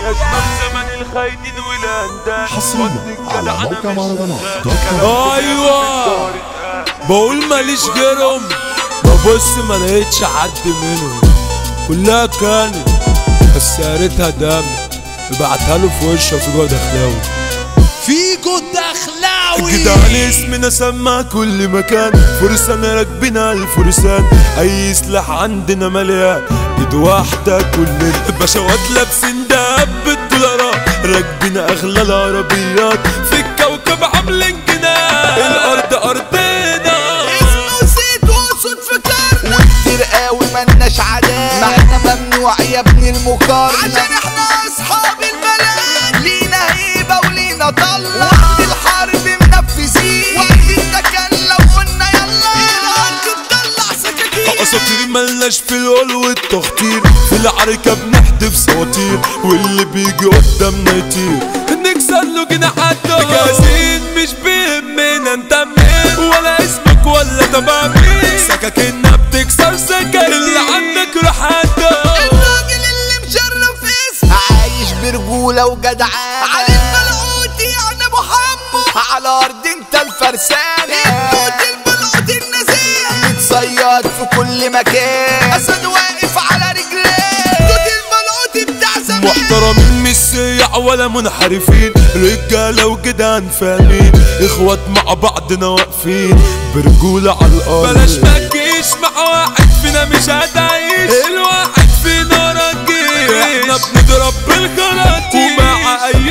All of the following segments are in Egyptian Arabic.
يا شباب زمن الخاينين والاندال حصريا على موقع مهرجانات دوت كوم. ايوه بقول ماليش غيرهم ببص ما لقيتش حد منهم كلها كانت بس يا ريتها دم بعتها له في وشه في جوه دخلاوي فيجو دخلاوي جدعان اسمنا سمع كل مكان فرسان راكبين على الفرسان اي سلاح عندنا مليان ايد واحدة كل البشوات لابسين دهب بالدولارات راكبين اغلى العربيات في الكوكب عاملين جنان الارض ارضنا اسمه زيد واسود في كرنا وكتير قوي ملناش عداء معنا ممنوع يا ابن المقارنة عشان احنا اصحاب البلد لينا هيبة ولينا طلة وقت الحرب منفذين وقت التكن لو قلنا يلا الارض تطلع سكاكين اساطير ملناش في القول والتخطير في العركة بنحدف سواطير واللي بيجي قدامنا يطير نكسر له جناحاته جاهزين مش بيهمنا انت مين ولا اسمك ولا تبع مين سكاكيننا بتكسر سكاكين اللي عندك روح هاته الراجل اللي مشرف اسمه عايش برجولة وجدعانة علي البلعوت يعني ابو حمو على ارض انت الفرسانة التوت البلعوت النزيه متصيد في كل مكان اسد واقف على رجليه توت البلعوت بتاع زمان محترمين مش سيع ولا منحرفين رجالة وجدعان فاهمين اخوات مع بعضنا واقفين برجولة على الارض بلاش ما تجيش مع واحد فينا مش هتعيش الواحد فينا رجيش احنا بنضرب بالخراطيم ومع اي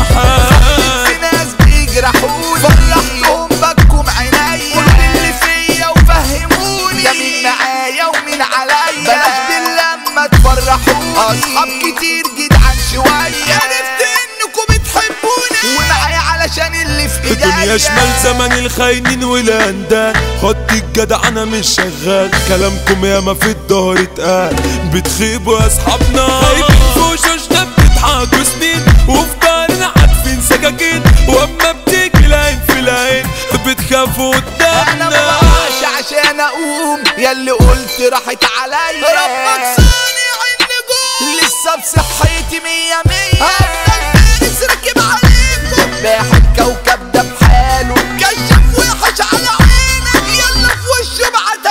واحد في ناس بيجرحوني فرحتهم بكم عينيا كل اللي فيا وفهموني يا مين معايا ومين عليا بلاش باللمة تفرحوني اصحاب كتير جدعان شوية عرفت انكم بتحبوني ومعايا علشان اللي في ايديا الدنيا شمال زمن الخاينين والاندان خد الجدع انا مش شغال كلامكم ياما في الظهر اتقال بتخيبوا يا اصحابنا خايفين في وشوشنا بتضحكوا سنين وفي دارنا عارفين سكاكين واما بتيجي العين في العين بتخافوا انا ما قدامنا بقاش عشان اقوم ياللي قلت راحت عليا ربك صانع النجوم لسه بصحتي مية مية هفضل فارس راكب عليكم سباح الكوكب ده بحاله كشف وحش على عينك يلا في وشه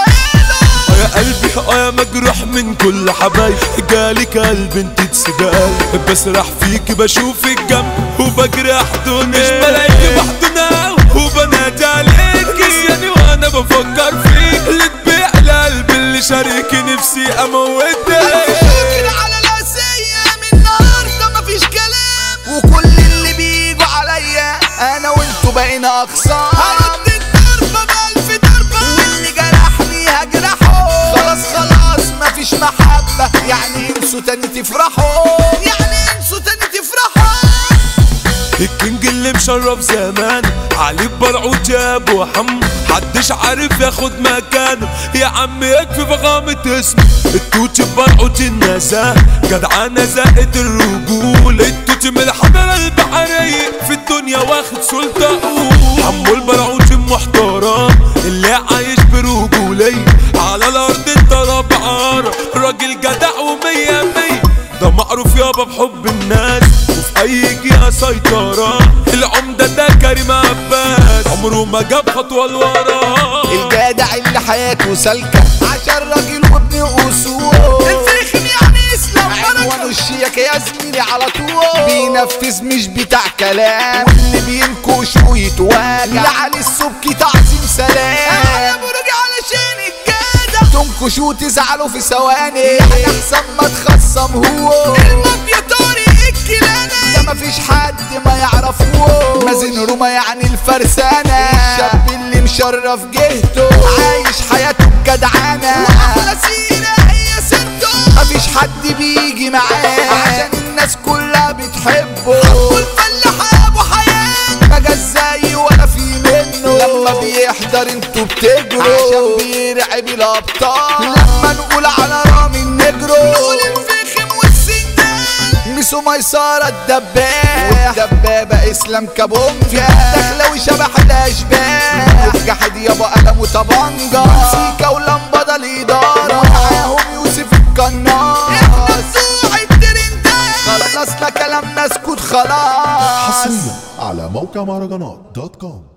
بعتها يا قلبي اه يا مجروح من كل حبايب جالك قلب انت تسجال بسرح فيك بشوف الجنب وبجرح دوني مش بلاقيك محضنة وبنادي عليك نسياني وانا بفكر فيك اللي تبيع القلب اللي شاريكي نفسي اموتك شكر على الاسية من النهاردة مفيش كلام وكل اللي بيجوا عليا انا وانتوا بقينا اخصام هرد الضربة بألف ضربة واللي جرحني هجرحه خلاص خلاص مفيش محبة يعني انسوا تاني تفرحوا يعني انسوا تاني تفرحوا الكينج اللي مشرف زمان علي برعوت يا ابو حمو محدش عارف ياخد مكانه يا عم يكفي فخامة اسمه التوت برعوت النزاهة جدعانة زائد الرجول التوت من الحضارة البحرية في الدنيا واخد سلطة حمو البرعوت المحترم اللي عايش برجولية على الارض انت ربعارة راجل جدع ومية مية ده معروف يابا بحب الناس وفي اي جهة سيطرة العمدة ده كريم عباس عمره ما جاب خطوة لورا الجدع اللي حياته سالكة عشان راجل وابن اصول الفخم يعني اسلام عنوان الشيك يا زميلي على طول بينفذ مش بتاع كلام واللي بينكش ويتواجع اللي على السبكي تعظيم سلام انا برج علشان الجدع تنكش وتزعلوا في ثواني يعني احسن ما تخصم هو المافيا طارق الكلانة ده مفيش حد ما يعرفوه مازن روما يعني الفرسانة الشاب اللي مشرف جهته عايش حياته بجدعانة وأحلى سيرة هي سته مفيش حد بيجي معاه عشان الناس كلها بتحبه حبه الفلاح أبو حياة ما جاش زيه ولا في منه لما بيحضر انتوا بتجروا عشان بيرعب الأبطال لما نقول على رامي النجرو نقول الفخم والسندان ميسو ميسرة الدباح والدبابة اسلام كابونجا دخلوي شبح الاشباح جحد يابا قلم وطبنجة سيكا ولمبة الإدارة معاهم يوسف القناص احنا بتوع الترندات خلصنا كلامنا اسكت خلاص حصريا على موقع مهرجانات دوت كوم